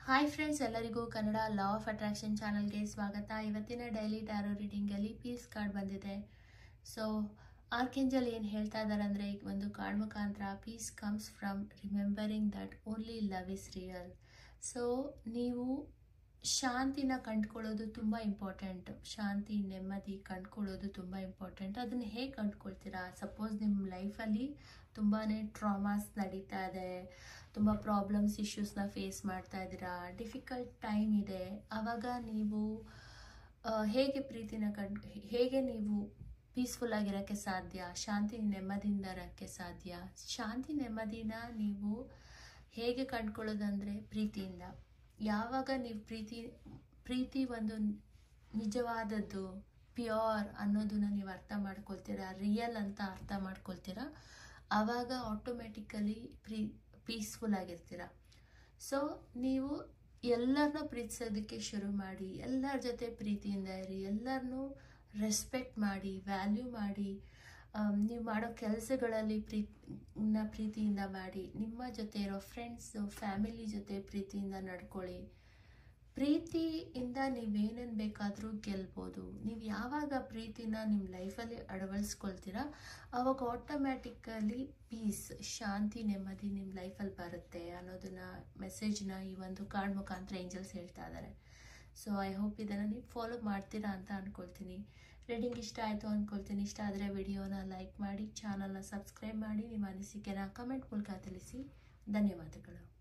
hi friends ಎಲ್ಲರಿಗೂ Kannada law of attraction ಚಾನಲ್ಗೆ ಸ್ವಾಗತ ಇವತ್ತಿನ ಡೈಲಿ ಟ್ಯಾರೋ ರೀಡಿಂಗಲ್ಲಿ ಪೀಸ್ ಕಾರ್ಡ್ ಬಂದಿದೆ ಸೊ ಆರ್ಕೆಂಜಲ್ ಏನು ಹೇಳ್ತಾ ಇದ್ದಾರೆ ಅಂದರೆ ಈಗ ಒಂದು ಕಾರ್ಡ್ ಮುಖಾಂತರ peace comes from remembering that only love is real so ನೀವು ಶಾಂತಿನ ಕಂಡ್ಕೊಳ್ಳೋದು ತುಂಬ ಇಂಪಾರ್ಟೆಂಟ್ ಶಾಂತಿ ನೆಮ್ಮದಿ ಕಂಡ್ಕೊಳ್ಳೋದು ತುಂಬ ಇಂಪಾರ್ಟೆಂಟ್ ಅದನ್ನು ಹೇಗೆ ಕಂಡ್ಕೊಳ್ತೀರಾ ಸಪೋಸ್ ನಿಮ್ಮ ಲೈಫಲ್ಲಿ ತುಂಬಾ ಟ್ರಾಮಾಸ್ ನಡೀತಾ ಇದೆ ತುಂಬ ಪ್ರಾಬ್ಲಮ್ಸ್ ಇಶ್ಯೂಸ್ನ ಫೇಸ್ ಮಾಡ್ತಾ ಇದ್ದೀರಾ ಡಿಫಿಕಲ್ಟ್ ಟೈಮ್ ಇದೆ ಆವಾಗ ನೀವು ಆ, ಹೇಗೆ ಪ್ರೀತಿನ ಕಂಡು ಹೇಗೆ ನೀವು ಪೀಸ್ಫುಲ್ ಆಗಿರೋಕ್ಕೆ ಸಾಧ್ಯ ಶಾಂತಿ ನೆಮ್ಮದಿಯಿಂದ ಇರೋಕ್ಕೆ ಸಾಧ್ಯ ಶಾಂತಿ ನೆಮ್ಮದಿನ ನೀವು ಹೇಗೆ ಕಂಡ್ಕೊಳ್ಳೋದಂದರೆ ಪ್ರೀತಿಯಿಂದ ಯಾವಾಗ ನೀವು ಪ್ರೀತಿ ಪ್ರೀತಿ ಒಂದು ನಿಜವಾದದ್ದು ಪ್ಯೂರ್ ಅನ್ನೋದನ್ನ ನೀವು ಅರ್ಥ ಮಾಡ್ಕೊಳ್ತೀರಾ ರಿಯಲ್ ಅಂತ ಅರ್ಥ ಮಾಡ್ಕೊಳ್ತೀರಾ ಆವಾಗ ಆಟೋಮೆಟಿಕಲಿ ಪ್ರೀ ಪೀಸ್ಫುಲ್ ಆಗಿರ್ತೀರ ಸೊ ನೀವು ಎಲ್ಲರನ್ನೂ ಪ್ರೀತಿಸೋದಕ್ಕೆ ಶುರು ಮಾಡಿ ಎಲ್ಲರ ಜೊತೆ ಪ್ರೀತಿಯಿಂದ ಇರಿ ಎಲ್ಲರನ್ನೂ ರೆಸ್ಪೆಕ್ಟ್ ಮಾಡಿ ವ್ಯಾಲ್ಯೂ ಮಾಡಿ ಆಮ್, ನೀವು ಮಾಡೋ ಕೆಲಸಗಳಲ್ಲಿ ಪ್ರೀತಿನ ಪ್ರೀತಿಯಿಂದ ಮಾಡಿ ನಿಮ್ಮ ಜೊತೆ ಇರೋ ಫ್ರೆಂಡ್ಸು ಫ್ಯಾಮಿಲಿ ಜೊತೆ ಪ್ರೀತಿಯಿಂದ ನಡ್ಕೊಳ್ಳಿ ಪ್ರೀತಿಯಿಂದ ನೀವೇನೇನು ಬೇಕಾದರೂ ಗೆಲ್ಬೋದು ನೀವು ಯಾವಾಗ ಪ್ರೀತಿನ ನಿಮ್ಮ ಲೈಫಲ್ಲಿ ಅಳವಡಿಸ್ಕೊಳ್ತೀರಾ ಆವಾಗ ಆಟೋಮ್ಯಾಟಿಕಲಿ ಪೀಸ್ ಶಾಂತಿ ನೆಮ್ಮದಿ ನಿಮ್ಮ ಲೈಫಲ್ಲಿ ಬರುತ್ತೆ ಅನ್ನೋದನ್ನ ಮೆಸೇಜ್ನ ಈ ಒಂದು ಕಾರ್ಡ್ ಮುಖಾಂತರ ಏಂಜಲ್ಸ್ ಹೇಳ್ತಾ ಇದ್ದಾರೆ ಸೊ ಐ ಹೋಪ್ ಇದನ್ನು ನೀವು ಫಾಲೋ ಮಾಡ್ತೀರಾ ಅಂತ ಅಂದ್ಕೊಳ್ತೀನಿ ರೀಡಿಂಗ್ ಇಷ್ಟ ಆಯಿತು ಅಂದ್ಕೊಳ್ತೀನಿ ಇಷ್ಟ ಆದರೆ ವಿಡಿಯೋನ ಲೈಕ್ ಮಾಡಿ ಚಾನಲ್ನ ಸಬ್ಸ್ಕ್ರೈಬ್ ಮಾಡಿ ನಿಮ್ಮ ಅನಿಸಿಕೆನ ಕಮೆಂಟ್ ಮೂಲಕ ತಿಳಿಸಿ ಧನ್ಯವಾದಗಳು